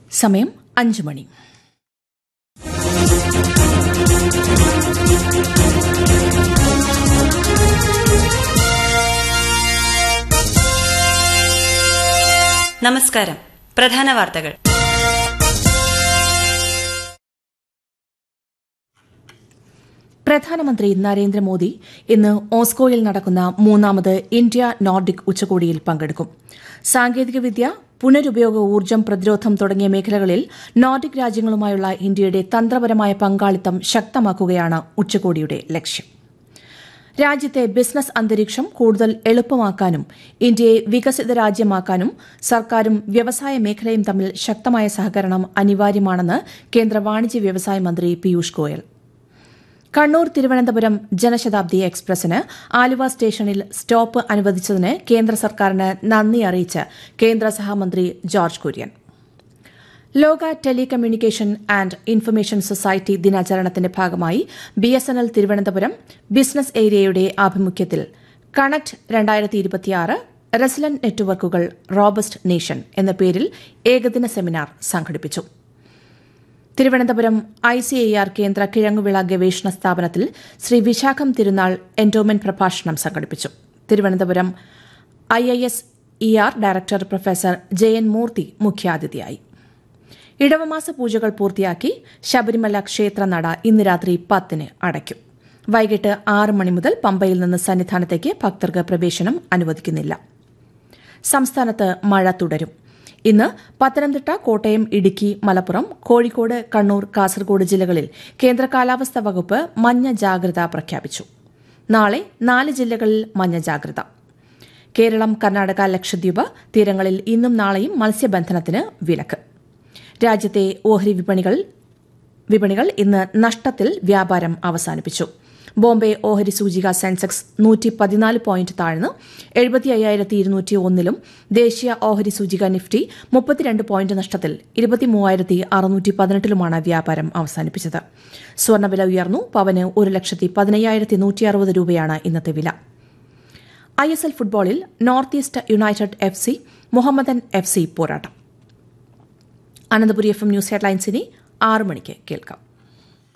സമയം അഞ്ച് മണി നമസ്കാരം പ്രധാന വാർത്തകൾ പ്രധാനമന്ത്രി നരേന്ദ്രമോദി ഇന്ന് ഓസ്കോയിൽ നടക്കുന്ന മൂന്നാമത് ഇന്ത്യ നോർഡിക് ഉച്ചകോടിയിൽ പങ്കെടുക്കും സാങ്കേതികവിദ്യ പുനരുപയോഗ ഊർജ്ജം പ്രതിരോധം തുടങ്ങിയ മേഖലകളിൽ നോർഡിക് രാജ്യങ്ങളുമായുള്ള ഇന്ത്യയുടെ തന്ത്രപരമായ പങ്കാളിത്തം ശക്തമാക്കുകയാണ് ഉച്ചകോടിയുടെ ലക്ഷ്യം രാജ്യത്തെ ബിസിനസ് അന്തരീക്ഷം കൂടുതൽ എളുപ്പമാക്കാനും ഇന്ത്യയെ വികസിത രാജ്യമാക്കാനും സർക്കാരും വ്യവസായ മേഖലയും തമ്മിൽ ശക്തമായ സഹകരണം അനിവാര്യമാണെന്ന് കേന്ദ്ര വാണിജ്യ വ്യവസായ മന്ത്രി പീയൂഷ് ഗോയൽ കണ്ണൂർ തിരുവനന്തപുരം ജനശതാബ്ദി എക്സ്പ്രസിന് ആലുവ സ്റ്റേഷനിൽ സ്റ്റോപ്പ് അനുവദിച്ചതിന് കേന്ദ്ര സർക്കാരിന് നന്ദി അറിയിച്ച് കേന്ദ്ര സഹമന്ത്രി ജോർജ് കുര്യൻ ലോക ടെലികമ്മ്യൂണിക്കേഷൻ ആൻഡ് ഇൻഫർമേഷൻ സൊസൈറ്റി ദിനാചരണത്തിന്റെ ഭാഗമായി B S N L Thiruvananthapuram business ഏരിയയുടെ ആഭിമുഖ്യത്തിൽ കണക്ട് രണ്ടായിരത്തി ഇരുപത്തിയാറ് റെസിലന്റ് നെറ്റ്വർക്കുകൾ റോബസ്റ്റ് നേഷൻ എന്ന പേരിൽ ഏകദിന സെമിനാർ സംഘടിപ്പിച്ചു Thiruvananthapuram I C I R കേന്ദ്ര കിഴങ്ങുവിള ഗവേഷണ സ്ഥാപനത്തിൽ ശ്രീ വിശാഖം തിരുനാൾ എൻഡോമെന്റ് പ്രഭാഷണം സംഘടിപ്പിച്ചു Thiruvananthapuram I I S E R director professor Jayan Murthy മുഖ്യാതിഥിയായി ഇടവമാസ പൂജകൾ പൂർത്തിയാക്കി ശബരിമല ക്ഷേത്രനട ഇന്ന് രാത്രി പത്തിന് അടയ്ക്കും വൈകിട്ട് ആറ് മണി മുതൽ പമ്പയിൽ നിന്ന് സന്നിധാനത്തേക്ക് ഭക്തർക്ക് പ്രവേശനം അനുവദിക്കുന്നില്ല സംസ്ഥാനത്ത് മഴ തുടരും ഇന്ന് പത്തനംതിട്ട കോട്ടയം ഇടുക്കി മലപ്പുറം കോഴിക്കോട് കണ്ണൂർ കാസർഗോഡ് ജില്ലകളിൽ കേന്ദ്ര കാലാവസ്ഥാ വകുപ്പ് മഞ്ഞ ജാഗ്രത പ്രഖ്യാപിച്ചു നാളെ നാല് ജില്ലകളിൽ മഞ്ഞ ജാഗ്രത കേരളം കർണാടക ലക്ഷദ്വീപ് തീരങ്ങളിൽ ഇന്നും നാളെയും മത്സ്യബന്ധനത്തിന് വിലക്ക് രാജ്യത്തെ ഓഹരി വിപണികൾ വിപണികൾ ഇന്ന് നഷ്ടത്തിൽ വ്യാപാരം അവസാനിപ്പിച്ചു ബോംബെ ഓഹരി സൂചിക സെൻസെക്സ് നൂറ്റി പതിനാല് പോയിന്റ് താഴ്ന്ന് എഴുപത്തി അയ്യായിരത്തി ഇരുന്നൂറ്റി ഒന്നിലും ദേശീയ ഓഹരി സൂചിക നിഫ്റ്റി മുപ്പത്തിരണ്ട് പോയിന്റ് നഷ്ടത്തിൽ ഇരുപത്തിമൂവായിരത്തി അറുന്നൂറ്റി പതിനെട്ടിലുമാണ് വ്യാപാരം അവസാനിപ്പിച്ചത് സ്വർണ്ണവില ഉയർന്നു പവന് ഒരു ലക്ഷത്തി പതിനയ്യായിരത്തി നൂറ്റി അറുപത് രൂപയാണ് ഇന്നത്തെ വില ഐ എസ് എൽ ഫുട്ബോളിൽ north east united F C Mohammedan F C പോരാട്ടം അനന്തപുരി എഫ് എം ന്യൂസ് ഹെഡ്ലൈൻസിനെ ആറ് മണിക്ക് കേൾക്കാം